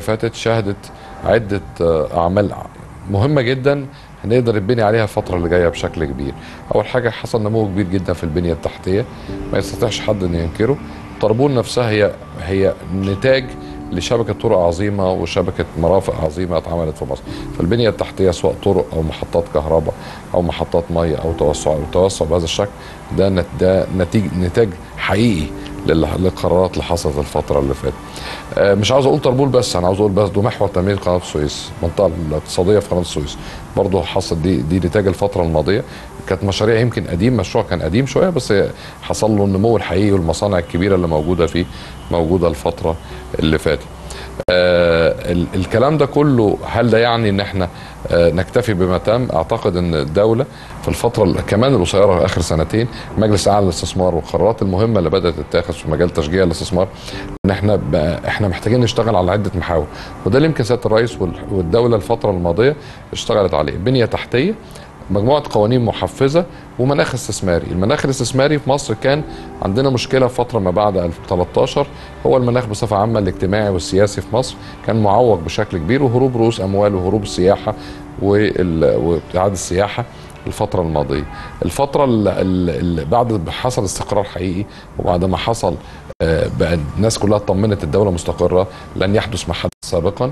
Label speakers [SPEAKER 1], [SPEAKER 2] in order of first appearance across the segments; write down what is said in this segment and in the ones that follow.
[SPEAKER 1] فاتت شهدت عده اعمال مهمه جدا هنقدر نبني عليها الفتره اللي جايه بشكل كبير اول حاجه حصل نمو كبير جدا في البنيه التحتيه ما يستطيعش حد ان ينكره طربون نفسها هي هي نتاج لشبكه طرق عظيمه وشبكه مرافق عظيمه اتعملت في مصر فالبنيه التحتيه سواء طرق او محطات كهرباء او محطات ميه او توسع او توسع بهذا الشكل ده ده نتيج نتاج حقيقي للقرارات اللي حصلت الفتره اللي فاتت مش عاوز اقول طربول بس انا عاوز اقول بس ده محور تنميه قناه السويس المنطقه الاقتصاديه في قناه السويس برضه حصل دي دي نتاج الفتره الماضيه كانت مشاريع يمكن قديم مشروع كان قديم شويه بس حصل له النمو الحقيقي والمصانع الكبيره اللي موجوده فيه موجوده الفتره اللي فاتت آه الكلام ده كله هل ده يعني ان احنا آه نكتفي بما تم اعتقد ان الدوله في الفتره كمان القصيره اخر سنتين مجلس اعلى للاستثمار والقرارات المهمه اللي بدات تتاخذ في مجال تشجيع الاستثمار ان احنا احنا محتاجين نشتغل على عده محاور وده اللي يمكن سياده الرئيس والدوله الفتره الماضيه اشتغلت عليه بنيه تحتيه مجموعه قوانين محفزه ومناخ استثماري، المناخ الاستثماري في مصر كان عندنا مشكله في فتره ما بعد 2013 هو المناخ بصفه عامه الاجتماعي والسياسي في مصر كان معوق بشكل كبير وهروب رؤوس اموال وهروب السياحه وابتعاد السياحه الفترة الماضية الفترة اللي بعد حصل استقرار حقيقي وبعد ما حصل بقى الناس كلها اطمنت الدولة مستقرة لن يحدث ما حدث سابقا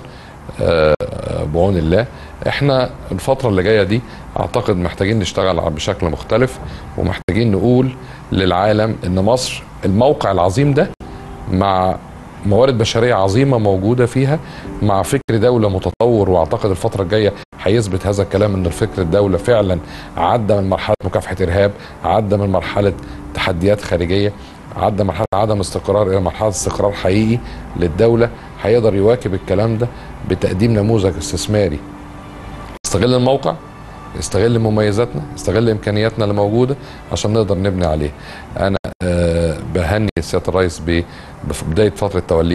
[SPEAKER 1] بعون الله احنا الفترة اللي جاية دي اعتقد محتاجين نشتغل بشكل مختلف ومحتاجين نقول للعالم ان مصر الموقع العظيم ده مع موارد بشرية عظيمة موجودة فيها مع فكر دولة متطور واعتقد الفترة الجاية هيثبت هذا الكلام ان الفكر الدولة فعلا عدى من مرحلة مكافحة ارهاب عدى من مرحلة تحديات خارجية عدى مرحلة عدم استقرار الى مرحلة استقرار حقيقي للدولة هيقدر يواكب الكلام ده بتقديم نموذج استثماري يستغل الموقع يستغل مميزاتنا يستغل امكانياتنا اللي موجوده عشان نقدر نبني عليه انا أه بهني سياده الرئيس ببدايه فتره توليه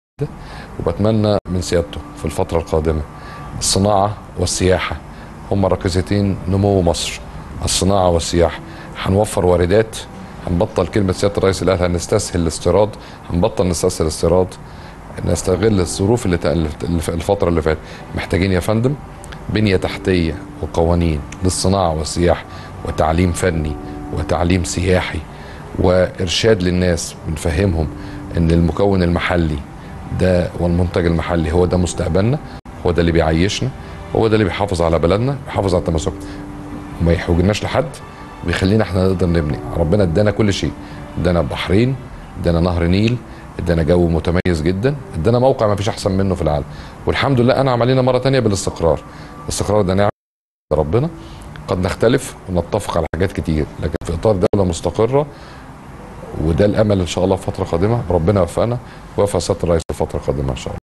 [SPEAKER 1] وبتمنى من سيادته في الفتره القادمه الصناعه والسياحه هم ركيزتين نمو مصر الصناعه والسياحه هنوفر واردات هنبطل كلمه سياده الرئيس اللي قالها نستسهل الاستيراد هنبطل نستسهل الاستيراد نستغل الظروف اللي الفتره اللي فاتت محتاجين يا فندم بنيه تحتيه وقوانين للصناعه والسياحه وتعليم فني وتعليم سياحي وارشاد للناس بنفهمهم ان المكون المحلي ده والمنتج المحلي هو ده مستقبلنا هو ده اللي بيعيشنا هو ده اللي بيحافظ على بلدنا بيحافظ على تماسكنا وما يحوجناش لحد ويخلينا احنا نقدر نبني ربنا ادانا كل شيء ادانا بحرين ادانا نهر نيل ادانا جو متميز جدا ادانا موقع ما فيش احسن منه في العالم والحمد لله انعم علينا مره تانية بالاستقرار الاستقرار ده نعمه ربنا قد نختلف ونتفق على حاجات كتير لكن في اطار دوله مستقره وده الامل ان شاء الله في فتره قادمه ربنا يوفقنا ويوفق سياده الرئيس في الفتره القادمه ان شاء الله